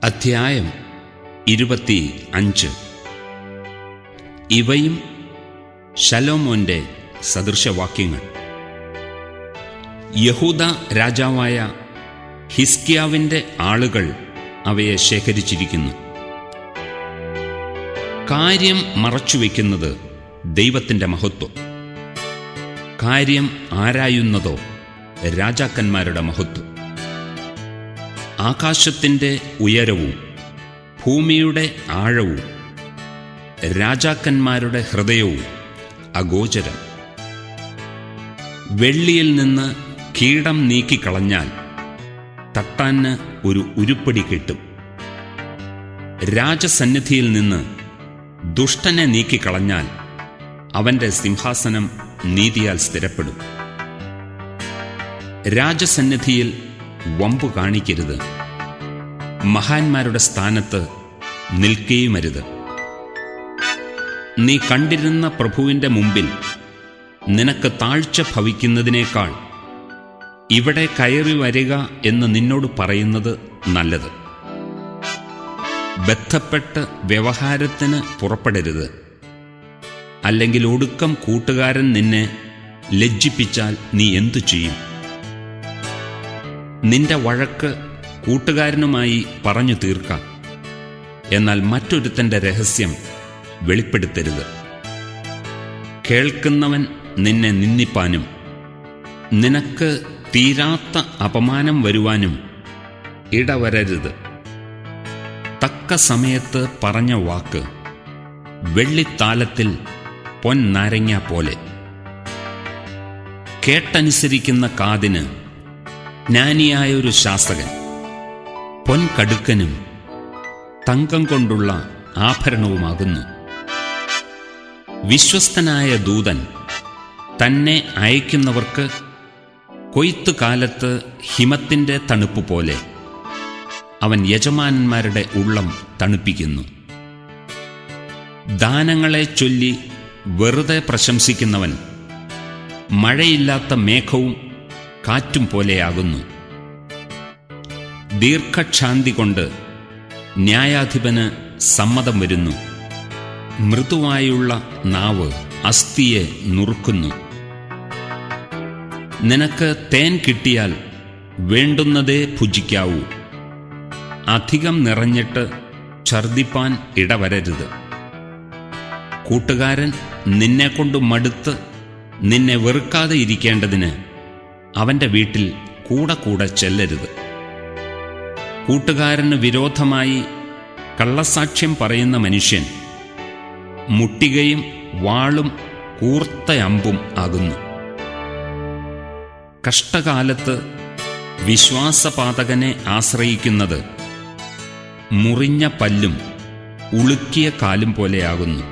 അധ്യായം ഇരുപത്തി അഞ്ച് ഇവയും ശലോമോന്റെ സദൃശവാക്യങ്ങൾ യഹൂദ രാജാവായ ഹിസ്കിയാവിൻ്റെ ആളുകൾ അവയെ ശേഖരിച്ചിരിക്കുന്നു കാര്യം മറച്ചുവെക്കുന്നത് ദൈവത്തിൻ്റെ മഹത്വം കാര്യം ആരായുന്നതോ രാജാക്കന്മാരുടെ മഹത്വം ആകാശത്തിൻ്റെ ഉയരവും ഭൂമിയുടെ ആഴവും രാജാക്കന്മാരുടെ ഹൃദയവും അഗോചരം വെള്ളിയിൽ നിന്ന് കീടം നീക്കിക്കളഞ്ഞാൽ തട്ടാന് ഒരു ഉരുപ്പടി കിട്ടും രാജസന്നിധിയിൽ നിന്ന് ദുഷ്ടനെ നീക്കിക്കളഞ്ഞാൽ അവന്റെ സിംഹാസനം നീതിയാൽ സ്ഥിരപ്പെടും രാജസന്നിധിയിൽ വമ്പു കാണിക്കരുത് മഹാന്മാരുടെ സ്ഥാനത്ത് നിൽക്കുകയുമരുത് നീ കണ്ടിരുന്ന പ്രഭുവിന്റെ മുമ്പിൽ നിനക്ക് താഴ്ച ഭവിക്കുന്നതിനേക്കാൾ ഇവിടെ കയറി വരിക എന്ന് നിന്നോട് പറയുന്നത് നല്ലത് ബന്ധപ്പെട്ട് വ്യവഹാരത്തിന് പുറപ്പെടരുത് അല്ലെങ്കിൽ ഒടുക്കം കൂട്ടുകാരൻ നിന്നെ ലജ്ജിപ്പിച്ചാൽ നീ എന്തു ചെയ്യും നിന്റെ വഴക്ക് കൂട്ടുകാരനുമായി പറഞ്ഞു തീർക്കാം എന്നാൽ മറ്റൊരുത്തന്റെ രഹസ്യം വെളിപ്പെടുത്തരുത് കേൾക്കുന്നവൻ നിന്നെ നിന്ദിപ്പാനും നിനക്ക് തീരാത്ത അപമാനം വരുവാനും ഇടവരരുത് തക്ക സമയത്ത് പറഞ്ഞ വാക്ക് വെള്ളിത്താലത്തിൽ പൊൻനാരങ്ങ പോലെ കേട്ടനുസരിക്കുന്ന കാതിന് ജ്ഞാനിയായ ഒരു ശാസകൻ പൊൻകടുക്കനും തങ്കം കൊണ്ടുള്ള ആഭരണവുമാകുന്നു വിശ്വസ്തനായ ദൂതൻ തന്നെ അയക്കുന്നവർക്ക് കൊയ്ത്തുകാലത്ത് ഹിമത്തിൻ്റെ തണുപ്പ് പോലെ അവൻ യജമാനന്മാരുടെ ഉള്ളം തണുപ്പിക്കുന്നു ദാനങ്ങളെ ചൊല്ലി വെറുതെ പ്രശംസിക്കുന്നവൻ മഴയില്ലാത്ത മേഘവും കാറ്റും പോലെയാകുന്നു ദീർഘക്ഷാന്തി കൊണ്ട് ന്യായാധിപന് സമ്മതം വരുന്നു മൃദുവായുള്ള നാവ് അസ്ഥിയെ നുറുക്കുന്നു നിനക്ക് തേൻ കിട്ടിയാൽ വേണ്ടുന്നതേ ഭുജിക്കാവൂ അധികം നിറഞ്ഞിട്ട് ഛർദിപ്പാൻ ഇടവരരുത് കൂട്ടുകാരൻ നിന്നെക്കൊണ്ട് മടുത്ത് നിന്നെ വെറുക്കാതെ ഇരിക്കേണ്ടതിന് അവന്റെ വീട്ടിൽ കൂടെ കൂടെ ചെല്ലരുത് കൂട്ടുകാരന് വിരോധമായി കള്ളസാക്ഷ്യം പറയുന്ന മനുഷ്യൻ മുട്ടികയും വാളും കൂർത്ത അമ്പും ആകുന്നു കഷ്ടകാലത്ത് വിശ്വാസപാതകനെ ആശ്രയിക്കുന്നത് മുറിഞ്ഞ പല്ലും ഉളുക്കിയ കാലും പോലെയാകുന്നു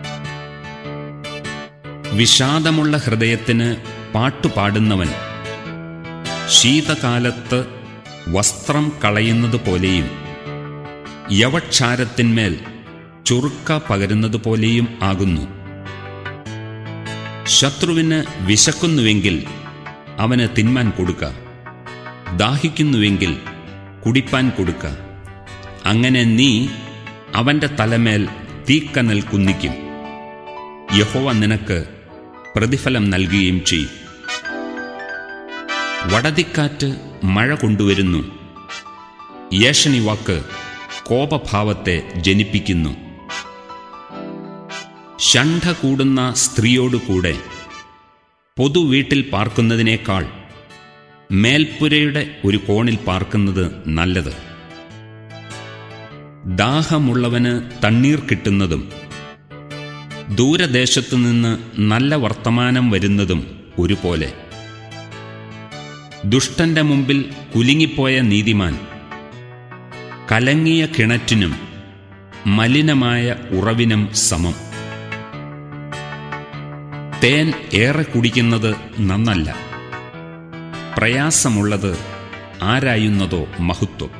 വിഷാദമുള്ള ഹൃദയത്തിന് പാട്ടുപാടുന്നവൻ ശീതകാലത്ത് വസ്ത്രം കളയുന്നത് പോലെയും യവക്ഷാരത്തിന്മേൽ ചുറുക്ക പകരുന്നത് പോലെയും ആകുന്നു ശത്രുവിന് വിശക്കുന്നുവെങ്കിൽ അവന് തിന്മാൻ കൊടുക്ക ദാഹിക്കുന്നുവെങ്കിൽ കുടിപ്പാൻ കൊടുക്ക അങ്ങനെ നീ അവന്റെ തലമേൽ തീക്കനൽ കുന്നിക്കും യഹോവ നിനക്ക് പ്രതിഫലം നൽകുകയും ചെയ്യും വടതിക്കാറ്റ് മഴ കൊണ്ടുവരുന്നു യേശനി വാക്ക് കോപഭാവത്തെ ജനിപ്പിക്കുന്നു ഷണ്ഠ കൂടുന്ന സ്ത്രീയോടുകൂടെ പൊതുവീട്ടിൽ പാർക്കുന്നതിനേക്കാൾ മേൽപ്പുരയുടെ ഒരു കോണിൽ പാർക്കുന്നത് നല്ലത് ദാഹമുള്ളവന് തണ്ണീർ കിട്ടുന്നതും ദൂരദേശത്തു നിന്ന് നല്ല വർത്തമാനം വരുന്നതും ഒരുപോലെ ദുഷ്ടന്റെ മുമ്പിൽ കുലുങ്ങിപ്പോയ നീതിമാൻ കലങ്ങിയ കിണറ്റിനും മലിനമായ ഉറവിനും സമം തേൻ ഏറെ കുടിക്കുന്നത് നന്നല്ല പ്രയാസമുള്ളത് ആരായുന്നതോ മഹത്വം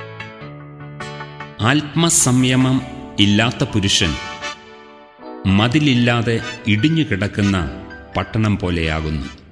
ആത്മസംയമം ഇല്ലാത്ത പുരുഷൻ മതിലില്ലാതെ ഇടിഞ്ഞു കിടക്കുന്ന പട്ടണം പോലെയാകുന്നു